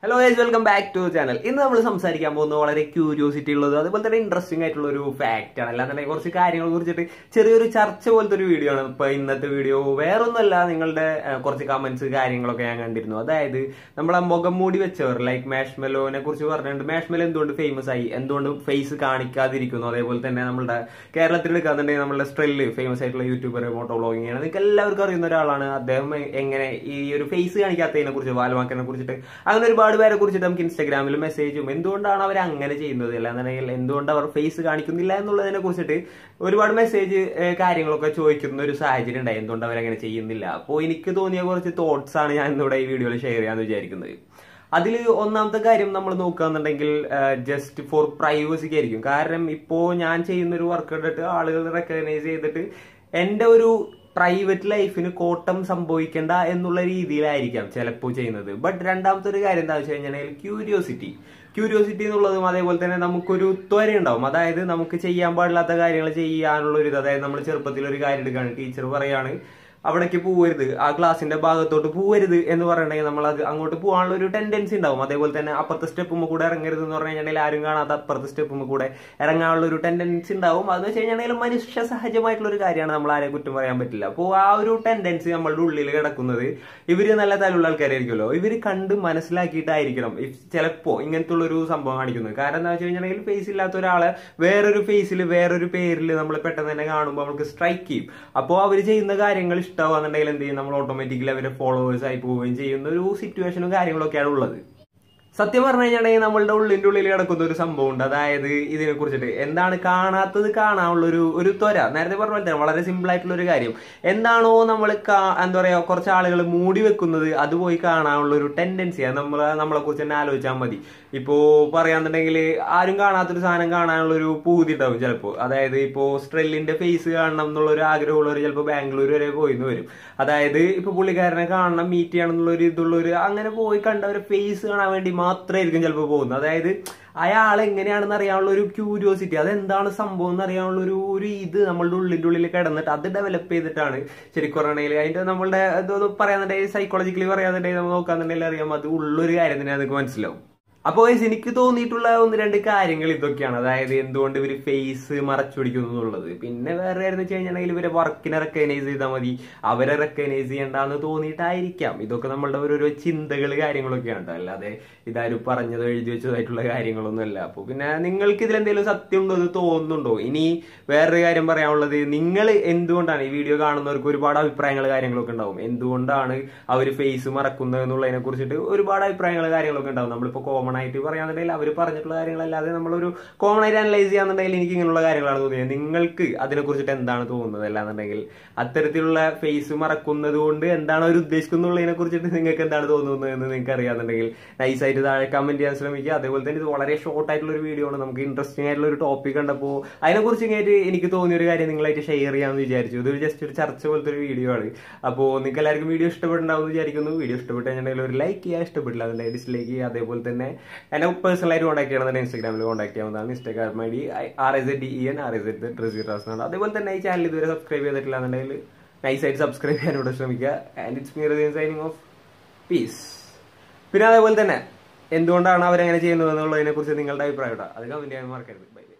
hello guys welcome back to channel ഇന്ന് നമ്മൾ സംസാരിക്കാൻ പോകുന്നത് വളരെ ക്യൂരിയോസിറ്റി ഉള്ളത് അതുപോലെ തന്നെ ഇൻട്രസ്റ്റിംഗ് ആയിട്ടുള്ള ഒരു ഫാക്റ്റ് ആണ് അല്ലാന്നുണ്ടെങ്കിൽ കുറച്ച് കാര്യങ്ങളെ കുറിച്ചിട്ട് ചെറിയൊരു ചർച്ച പോലത്തെ ഒരു വീഡിയോ ആണ് ഇപ്പൊ ഇന്നത്തെ വീഡിയോ വേറൊന്നുമല്ല നിങ്ങളുടെ ആ, കുറച്ച് കമന്റ്സ് കാര്യങ്ങളൊക്കെ ഞാൻ കണ്ടിരുന്നു അതായത് നമ്മളെ മുഖം മൂടി വെച്ചവർ ലൈക്ക് മാഷ്മെലോനെ കുറിച്ച് പറഞ്ഞിട്ടുണ്ട് മാഷ്മെലോ എന്തുകൊണ്ട് ഫേമസ് ആയി എന്തുകൊണ്ട് ഫേസ് കാണിക്കാതിരിക്കുന്നു അതേപോലെ തന്നെ നമ്മുടെ കേരളത്തിൽ എടുക്കാന്നുണ്ടെങ്കിൽ നമ്മുടെ സ്ട്രെല്ല് ഫേമസ് ആയിട്ടുള്ള യൂട്യൂബർ മോട്ടോ വ്ളോഗിങ് ആണ് നിങ്ങൾക്ക് എല്ലാവർക്കും അറിയുന്ന ഒരാളാണ് അദ്ദേഹം എങ്ങനെ ഈ ഒരു ഫേസ് കാണിക്കാത്തതിനെ കുറിച്ച് വാൽമാക്കിനെ കുറിച്ചിട്ട് അങ്ങനെ ഒരുപാട് പേരെ കുറിച്ചിട്ട് നമുക്ക് ഇൻസ്റ്റാഗ്രാമിൽ മെസ്സേജും എന്തുകൊണ്ടാണ് അവർ അങ്ങനെ ചെയ്യുന്നത് അല്ലാന്നുണ്ടെങ്കിൽ എന്തുകൊണ്ട് അവർ ഫേസ് കാണിക്കുന്നില്ല എന്നുള്ളതിനെ കുറിച്ചിട്ട് ഒരുപാട് മെസ്സേജ് കാര്യങ്ങളൊക്കെ ചോദിക്കുന്ന ഒരു സാഹചര്യം ഉണ്ടായി എന്തുകൊണ്ട് അവരങ്ങനെ ചെയ്യുന്നില്ല അപ്പോൾ എനിക്ക് തോന്നിയ കുറച്ച് തോട്ട്സ് ആണ് ഞാൻ ഇന്നിവിടെ ഈ വീഡിയോയിൽ ഷെയർ ചെയ്യാന്ന് വിചാരിക്കുന്നത് അതിൽ ഒന്നാമത്തെ കാര്യം നമ്മൾ നോക്കുകയാണെന്നുണ്ടെങ്കിൽ ജസ്റ്റ് ഫോർ പ്രൈവസിക്ക് ആയിരിക്കും കാരണം ഇപ്പോൾ ഞാൻ ചെയ്യുന്ന ഒരു വർക്ക് കണ്ടിട്ട് ആളുകൾ റെക്കഗ്നൈസ് ചെയ്തിട്ട് എൻ്റെ ഒരു പ്രൈവറ്റ് ലൈഫിന് കോട്ടം സംഭവിക്കേണ്ട എന്നുള്ള രീതിയിലായിരിക്കാം ചിലപ്പോൾ ചെയ്യുന്നത് ബട്ട് രണ്ടാമത്തെ ഒരു കാര്യം എന്താ വെച്ച് കഴിഞ്ഞാൽ ക്യൂരിയോസിറ്റി ക്യൂരിയോസിറ്റി എന്നുള്ളതും അതേപോലെ തന്നെ നമുക്കൊരു ത്വര ഉണ്ടാവും അതായത് നമുക്ക് ചെയ്യാൻ പാടില്ലാത്ത കാര്യങ്ങൾ ചെയ്യാനുള്ള ഒരു ഇത് അതായത് നമ്മൾ ചെറുപ്പത്തിൽ ഒരു കാര്യം എടുക്കുകയാണ് ടീച്ചർ പറയാണ് അവിടേക്ക് പോവരുത് ആ ക്ലാസിന്റെ ഭാഗത്തോട്ട് പോവരുത് എന്ന് പറയണമെങ്കിൽ നമ്മൾ അത് അങ്ങോട്ട് പോകാനുള്ള ഒരു ടെൻഡൻസി ഉണ്ടാവും അതേപോലെ തന്നെ അപ്പുറത്തെ സ്റ്റെപ്പുമ്പോൾ കൂടെ ഇറങ്ങരുത് എന്ന് പറഞ്ഞു കഴിഞ്ഞാൽ ആരും കാണാത്ത അപ്പുറത്തെ സ്റ്റെപ്പുമ്പോൾ കൂടെ ഇറങ്ങാനുള്ള ഒരു ടെൻഡൻസി ഉണ്ടാവും അതെന്ന് വെച്ച് കഴിഞ്ഞാൽ മനുഷ്യ സഹജമായിട്ടുള്ള ഒരു കാര്യമാണ് നമ്മൾ ആരെയും കുറ്റം പറയാൻ പറ്റില്ല അപ്പോൾ ആ ഒരു ടെൻഡൻസി നമ്മളുടെ ഉള്ളിൽ കിടക്കുന്നത് ഇവര് നല്ല തലുള്ള ആൾക്കാരായിരിക്കുമല്ലോ ഇവര് കണ്ട് മനസ്സിലാക്കിയിട്ടായിരിക്കണം ഇഫ് ചിലപ്പോ ഇങ്ങനത്തെ ഒരു സംഭവം കാണിക്കുന്നത് കാരണം എന്താ വെച്ച് കഴിഞ്ഞാൽ ഫേസ് ഇല്ലാത്ത ഒരാളെ വേറൊരു ഫേസിൽ വേറൊരു പേരിൽ നമ്മൾ പെട്ടെന്ന് തന്നെ കാണുമ്പോൾ നമുക്ക് സ്ട്രൈക്ക് ചെയ്യും അപ്പോൾ അവർ ചെയ്യുന്ന കാര്യങ്ങൾ ഇഷ്ടമാണെന്നുണ്ടെങ്കിൽ എന്ത് ചെയ്യും നമ്മൾ ഓട്ടോമാറ്റിക്കലി അവരെ ഫോളോവേഴ്സ് ആയി പോവുകയും ചെയ്യുന്ന ഒരു സിറ്റുവേഷനും കാര്യങ്ങളൊക്കെയാണ് ഉള്ളത് സത്യം പറഞ്ഞു കഴിഞ്ഞാൽ നമ്മളുടെ ഉള്ളിന്റെ ഉള്ളിൽ കിടക്കുന്ന ഒരു സംഭവം ഉണ്ട് അതായത് ഇതിനെ കുറിച്ചിട്ട് എന്താണ് കാണാത്തത് കാണാനുള്ള ഒരു ഒരു ത്വര നേരത്തെ പറഞ്ഞ പോലെ തന്നെ വളരെ സിമ്പിൾ ആയിട്ടുള്ള ഒരു കാര്യം എന്താണോ നമ്മൾ എന്താ പറയാ കുറച്ച് ആളുകൾ മൂടി വെക്കുന്നത് അത് പോയി കാണാനുള്ള ഒരു ടെൻഡൻസി അത് നമ്മൾ നമ്മളെ കുറിച്ച് തന്നെ ആലോചിച്ചാൽ മതി ഇപ്പോ പറയാന്നുണ്ടെങ്കിൽ ആരും കാണാത്തൊരു സാധനം കാണാനുള്ള ഒരു പൂതി ഉണ്ടാവും ചിലപ്പോൾ അതായത് ഇപ്പോ സ്ട്രെല്ലിന്റെ ഫേസ് കാണണം എന്നുള്ള ഒരു ആഗ്രഹമുള്ളവർ ചിലപ്പോൾ ബാംഗ്ലൂർ വരെ പോയിന്ന് വരും അതായത് ഇപ്പൊ പുള്ളിക്കാരനെ കാണണം മീറ്റ് ചെയ്യണം എന്നുള്ള ഒരു ഇതുള്ള ഒരു അങ്ങനെ പോയി കണ്ട ഒരു ഫേസ് കാണാൻ വേണ്ടി മാത്രമായിരിക്കും ചിലപ്പോൾ പോകുന്നത് അതായത് അയാൾ എങ്ങനെയാണെന്ന് അറിയാനുള്ള ഒരു ക്യൂരിയോസിറ്റി അതെന്താണ് സംഭവം എന്ന് അറിയാനുള്ള ഒരു ഒരു ഇത് നമ്മളുടെ ഉള്ളിന്റെ ഉള്ളിൽ കിടന്നിട്ട് അത് ഡെവലപ്പ് ചെയ്തിട്ടാണ് ശരിക്കും പറഞ്ഞിട്ടുണ്ടെങ്കിൽ അതിന്റെ നമ്മളുടെ ഇത് പറയാന്നുണ്ടെങ്കിൽ സൈക്കോളജിക്കലി പറയാന്നുണ്ടെങ്കിൽ നമ്മൾ നോക്കാന്നുണ്ടെങ്കിൽ അറിയാം അത് ഉള്ളൊരു കാര്യം തന്നെ നമുക്ക് മനസ്സിലാവും അപ്പോൾ എനിക്ക് തോന്നിയിട്ടുള്ള ഒന്ന് രണ്ട് കാര്യങ്ങൾ ഇതൊക്കെയാണ് അതായത് എന്തുകൊണ്ട് ഇവര് ഫേസ് മറച്ചു പിടിക്കുന്നു എന്നുള്ളത് പിന്നെ വേറെ കാര്യം വെച്ച് കഴിഞ്ഞാൽ ഇവരെ വർക്കിനെ റെക്കഗ്നൈസ് ചെയ്താൽ മതി അവരെ റെക്കഗ്നൈസ് ചെയ്യണ്ടെന്ന് തോന്നിയിട്ടായിരിക്കാം ഇതൊക്കെ നമ്മളുടെ ഓരോരോ ചിന്തകൾ കാര്യങ്ങളൊക്കെയാണ് കേട്ടോ അല്ലാതെ ഇതാരും പറഞ്ഞതോ എഴുതി വെച്ചതായിട്ടുള്ള കാര്യങ്ങളൊന്നുമല്ല അപ്പോൾ പിന്നെ നിങ്ങൾക്ക് ഇതിൽ എന്തെങ്കിലും സത്യം ഉണ്ടോ എന്ന് തോന്നുന്നുണ്ടോ ഇനി വേറൊരു കാര്യം പറയാനുള്ളത് നിങ്ങൾ എന്തുകൊണ്ടാണ് ഈ വീഡിയോ കാണുന്നവർക്ക് ഒരുപാട് അഭിപ്രായങ്ങൾ കാര്യങ്ങളൊക്കെ ഉണ്ടാവും എന്തുകൊണ്ടാണ് അവർ ഫേസ് മറക്കുന്നത് എന്നുള്ളതിനെ കുറിച്ചിട്ട് ഒരുപാട് അഭിപ്രായങ്ങൾ കാര്യങ്ങളൊക്കെ ഉണ്ടാവും നമ്മളിപ്പോൾ കോമൺ ആയിട്ട് പറയാന്നുണ്ടെങ്കിൽ അവർ പറഞ്ഞിട്ടുള്ള കാര്യങ്ങളല്ലാതെ നമ്മളൊരു കോമൺ ആയിട്ട് അനലൈസ് ചെയ്യാന്നുണ്ടെങ്കിൽ എനിക്ക് ഇങ്ങനെയുള്ള കാര്യങ്ങളാണ് തോന്നിയത് നിങ്ങൾക്ക് അതിനെ കുറിച്ചിട്ട് എന്താണ് തോന്നുന്നത് അല്ലാന്നുണ്ടെങ്കിൽ അത്തരത്തിലുള്ള ഫേസ് മറക്കുന്നത് കൊണ്ട് എന്താണ് അവർ ഉദ്ദേശിക്കുന്നുള്ളതിനെ കുറിച്ചിട്ട് നിങ്ങൾക്ക് എന്താണ് തോന്നുന്നത് എന്ന് നിങ്ങൾക്ക് അറിയാന്നുണ്ടെങ്കിൽ നൈസായിട്ട് താഴെ കമന്റ് ചെയ്യാൻ ശ്രമിക്കുക അതേപോലെ തന്നെ ഇത് വളരെ ഷോർട്ട് ആയിട്ടുള്ള ഒരു വീഡിയോ ആണ് നമുക്ക് ഇൻട്രസ്റ്റിംഗ് ആയിട്ടുള്ള ഒരു ടോപ്പിക് കണ്ടപ്പോൾ അതിനെക്കുറിച്ച് ഇങ്ങനെ എനിക്ക് തോന്നിയ ഒരു കാര്യം നിങ്ങളായിട്ട് ഷെയർ ചെയ്യാമെന്ന് വിചാരിച്ചു ഇത് ജസ്റ്റ് ഒരു ചർച്ച പോലത്തെ ഒരു വീഡിയോ ആണ് അപ്പോൾ നിങ്ങൾക്ക് എല്ലാവർക്കും വീഡിയോ ഇഷ്ടപ്പെട്ടുണ്ടാവും എന്ന് വിചാരിക്കുന്നു വീഡിയോ ഇഷ്ടപ്പെട്ട് കഴിഞ്ഞാൽ ഒരു ലൈക്ക് ചെയ്യുക ഇഷ്ടപ്പെട്ടില്ല അതിന്റെ ഡിസ്ലൈക്ക് ചെയ്യുക അതേപോലെ തന്നെ എന്നെ പേഴ്സണലായിട്ട് കോൺടാക്ട് ചെയ്യണമെന്നുണ്ടെങ്കിൽ ഇൻസ്റ്റാഗ്രാമിൽ കോൺടാക്ട് ചെയ്യാവുന്നതാണ് Instagram I D R S D E N R S എഡ് ട്രിസിറാസ് എന്നാണ് അതേപോലെ തന്നെ ഈ ചാനൽ ഇതുവരെ സബ്സ്ക്രൈബ് ചെയ്തിട്ടില്ല എന്നുണ്ടെങ്കിൽ നൈസായിട്ട് സബ്സ്ക്രൈബ് ചെയ്യാനോട് ശ്രമിക്കുക ആൻഡ് ഇറ്റ്സ് മീ റീൻ സൈനിങ് ഓഫ് പീസ് പിന്നെ അതേപോലെ തന്നെ എന്തുകൊണ്ടാണ് അവരങ്ങനെ ചെയ്യുന്നത് എന്നുള്ളതിനെ കുറിച്ച് നിങ്ങളുടെ അഭിപ്രായം ഇടാം അത് കമന്റ് ചെയ്യാൻ മറക്കരുത് ബൈ